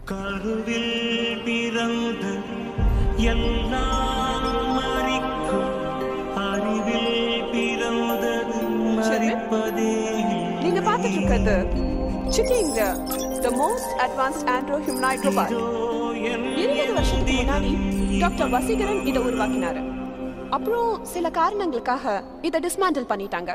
கருவில் பிறந்த எல்லாம் மறிக்கும் அறிவில் பிறந்தது மறிப்பதே நீங்க பார்த்துட்டு இருக்கிறது Chitti India the most advanced andro humanoid robot இருபது வருஷத்துக்கு முன்னாடி டாக்டர் வசீகரன் இதை உருவாக்கினாரு அப்புறம் சில காரணங்களுக்காக இதை டிஸ்மேண்டில் பண்ணிட்டாங்க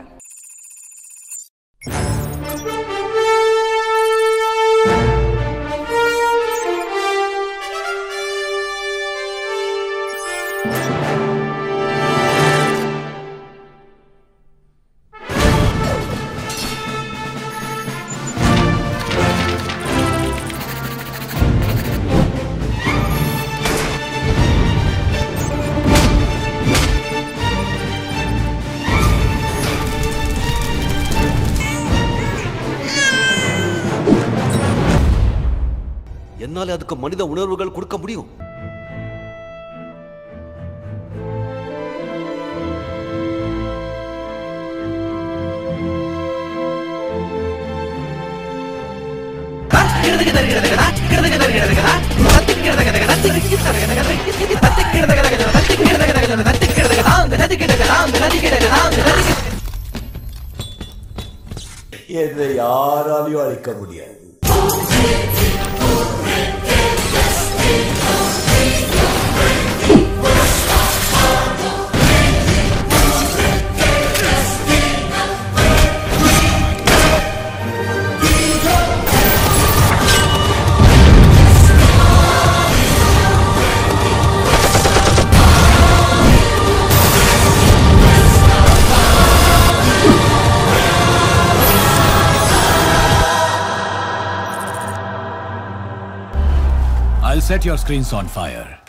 என்னால அதுக்கு மனித உணர்வுகள் கொடுக்க முடியும் என்னை யாராலையும் அழிக்க முடியாது I'll set your screens on fire.